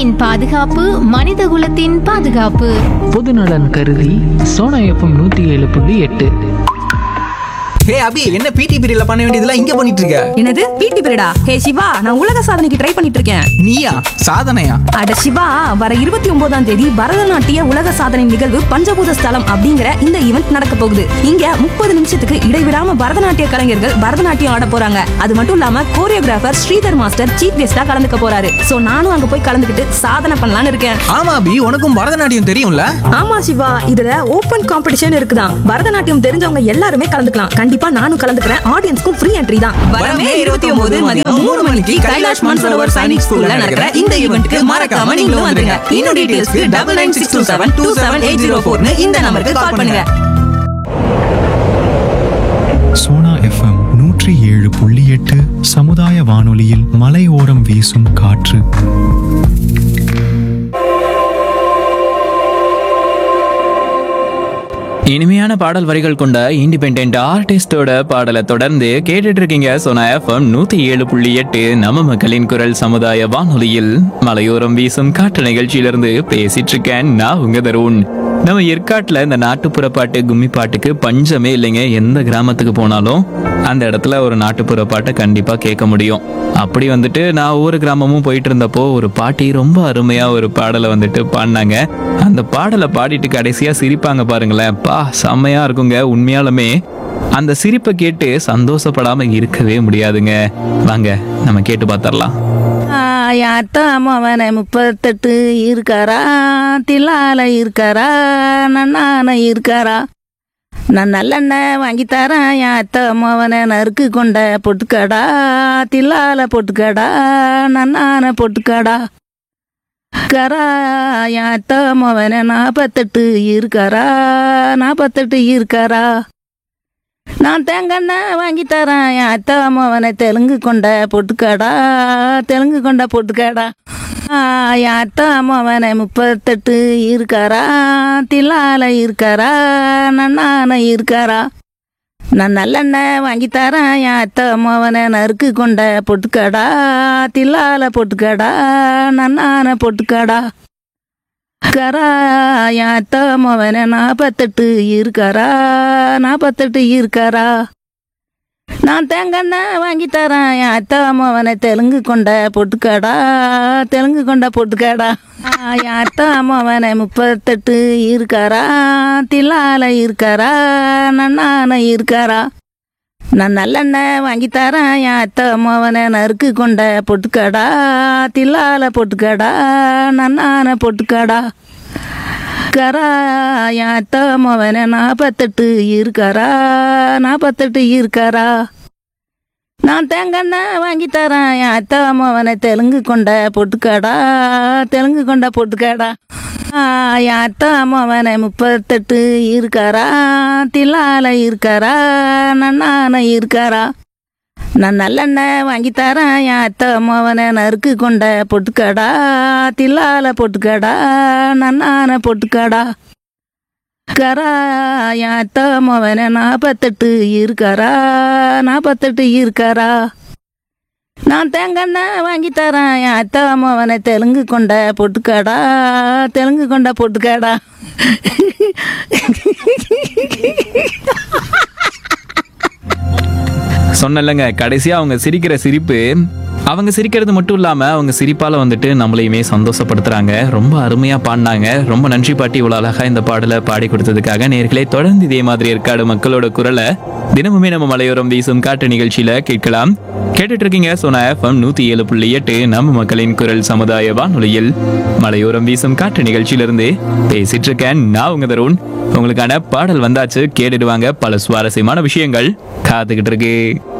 நாட்டின் பாதுகாப்பு மனிதகுலத்தின் பாதுகாப்பு பொதுநலன் கருதி சோனா எஃப்எம் நூற்றி ஏழு புள்ளி எட்டு ஹே அபி என்ன பிடி பீரியட்ல பண்ண வேண்டியதெல்லாம் இங்க பண்ணிட்டு இருக்க என்னது பிடி பீரியடா ஹே சிவா நான் உலக சாதனைக்கு ட்ரை பண்ணிட்டு இருக்கேன் நீயா சாதனையா அட சிவா வர இருபத்தி ஒன்பதாம் தேதி பரதநாட்டிய உலக சாதனை நிகழ்வு பஞ்சபூத ஸ்தலம் அப்படிங்கிற இந்த ஈவெண்ட் நடக்க போகுது இங்க முப்பது நிமிஷத்துக்கு இடைவிடாம பரதநாட்டிய கலைஞர்கள் பரதநாட்டியம் ஆட போறாங்க அது மட்டும் இல்லாம கோரியோகிராஃபர் ஸ்ரீதர் மாஸ்டர் சீஃப் கெஸ்டா கலந்துக்க போறாரு சோ நானும் அங்க போய் கலந்துக்கிட்டு சாதனை பண்ணலாம்னு இருக்கேன் ஆமா அபி உனக்கும் பரதநாட்டியம் தெரியும்ல ஆமா சிவா இதுல ஓபன் காம்படிஷன் இருக்குதான் பரதநாட்டியம் தெரிஞ்சவங்க எல்லாருமே கலந்துக்கலாம் கண்டிப்பா நானும் கலந்துக்கிறேன் ஆடியன்ஸ்க்கும் ஃப்ரீ என்ட்ரி தான் வரமே இருபத்தி ஒன்பது மதியம் மூணு மணிக்கு கைலாஷ் மான்சரோவர் சைனிக் ஸ்கூல்ல நடக்கிற இந்த ஈவெண்ட்க்கு மறக்காம நீங்களும் வந்துருங்க இன்னும் டீடைல்ஸ்க்கு double nine six two seven two seven eight zero ஃபோர்னு இந்த நம்பருக்கு கால் பண்ணுங்க சோனா எஃப்எம் நூற்றி ஏழு புள்ளி எட்டு சமுதாய வானொலியில் மலையோரம் வீசும் காற்று இனிமையான பாடல் வரிகள் கொண்ட இண்டிபெண்ட் ஆர்டிஸ்டோட பாடலை தொடர்ந்து கேட்டுட்டு இருக்கீங்க சோனா எஃப்எம் நூத்தி ஏழு புள்ளி எட்டு நம்ம மக்களின் குரல் சமுதாய வானொலியில் மலையோரம் வீசும் காற்று நிகழ்ச்சியிலிருந்து பேசிட்டு இருக்கேன் நான் உங்க தருண் நம்ம ஏற்காட்டுல இந்த நாட்டுப்புற பாட்டு கும்மி பாட்டுக்கு பஞ்சமே இல்லைங்க எந்த கிராமத்துக்கு போனாலும் அந்த இடத்துல ஒரு நாட்டுப்புற பாட்டை கண்டிப்பா கேட்க முடியும் அப்படி வந்துட்டு நான் ஒவ்வொரு கிராமமும் போயிட்டு இருந்தப்போ ஒரு பாட்டி ரொம்ப அருமையா ஒரு பாடலை வந்துட்டு பாடினாங்க அந்த பாடலை பாடிட்டு கடைசியா சிரிப்பாங்க பாருங்களேன் பா செம்மையா இருக்குங்க உண்மையாலுமே அந்த சிரிப்பை கேட்டு சந்தோஷப்படாம இருக்கவே முடியாதுங்க வாங்க நம்ம கேட்டு பார்த்தரலாம் யாத்தாமவனை முப்பத்தெட்டு இருக்காரா தில்லால இருக்காரா நன்னான இருக்காரா நான் நல்லெண்ணெய் வாங்கி தரேன் என் அத்தை மவனை நறுக்கு கொண்ட பொட்டுக்கடா தில்லால பொட்டுக்கடா நன்னான பொட்டுக்கடா கரா என் அத்தை மவனை நாற்பத்தெட்டு இருக்காரா நாற்பத்தெட்டு இருக்காரா நான் தேங்கண்ணெய் வாங்கி தரேன் என் அத்தை மவனை தெலுங்கு கொண்ட பொட்டுக்கடா தெலுங்கு கொண்ட பொட்டுக்கடா ஆ, என் அத்தை மவனை முப்பத்தெட்டு இருக்காரா தில்லால இருக்காரா நன்னான இருக்காரா நான் நல்லெண்ணெய் வாங்கி தரேன் என் அத்தை மவனை நறுக்கு கொண்ட பொட்டுக்கடா தில்லால பொட்டுக்கடா நன்னான பொட்டுக்கடா கரா என் அத்தை மவனை நாற்பத்தெட்டு இருக்காரா நாற்பத்தெட்டு இருக்காரா நான் தேங்கண்ணெய் வாங்கி தரேன் என் அத்தை மவனை தெலுங்கு கொண்ட பொட்டுக்கடா தெலுங்கு கொண்ட பொட்டுக்கடா ஆ, என் அத்தை மவனை முப்பத்தெட்டு இருக்காரா தில்லால இருக்காரா நன்னான இருக்காரா நான் நல்லெண்ணெய் வாங்கி தரேன் என் அத்தை மவனை நறுக்கு கொண்ட பொட்டுக்கடா தில்லால பொட்டுக்கடா நன்னான பொட்டுக்கடா கரா என் அத்தை மவனை நாற்பத்தெட்டு இருக்காரா நாற்பத்தெட்டு இருக்காரா நான் தேங்கண்ணெய் வாங்கி தரேன் என் அத்தை மவனை தெலுங்கு கொண்ட பொட்டுக்கடா தெலுங்கு கொண்ட பொட்டுக்கடா ஆ, என் அத்தை மவனை முப்பத்தெட்டு இருக்காரா தில்லால இருக்காரா நன்னான இருக்காரா நான் நல்லெண்ணெய் வாங்கி தரேன் என் அத்தை மவனை நறுக்கு கொண்ட பொட்டுக்கடா தில்லால பொட்டுக்கடா நன்னான பொட்டுக்கடா கரா என் அத்தை மவனை நாற்பத்தெட்டு இருக்காரா நாற்பத்தெட்டு இருக்காரா நான் தேங்கண்ணெய் வாங்கி தரேன் என் அத்தை மவனை தெலுங்கு கொண்ட பொட்டுக்கடா தெலுங்கு கொண்ட பொட்டுக்கடா சொன்னலங்க கடைசியா அவங்க சிரிக்கிற சிரிப்பு அவங்க சிரிக்கிறது மட்டும் இல்லாம அவங்க சிரிப்பால வந்துட்டு நம்மளையுமே சந்தோஷப்படுத்துறாங்க ரொம்ப அருமையா பாடினாங்க ரொம்ப நன்றி பாட்டி இவ்வளவு அழகா இந்த பாடலை பாடி கொடுத்ததுக்காக நேர்களே தொடர்ந்து இதே மாதிரி ஏற்காடு மக்களோட குரலை தினமுமே நம்ம மலையோரம் வீசும் காட்டு நிகழ்ச்சியில கேட்கலாம் கேட்டுட்டு இருக்கீங்க சோனா எஃப்எம் நூத்தி ஏழு புள்ளி எட்டு நம்ம மக்களின் குரல் சமுதாய வானொலியில் மலையோரம் வீசும் காட்டு நிகழ்ச்சியிலிருந்து பேசிட்டு இருக்கேன் நான் உங்க தருண் உங்களுக்கான பாடல் வந்தாச்சு கேட்டுடுவாங்க பல சுவாரஸ்யமான விஷயங்கள் காத்துக்கிட்டு இருக்கு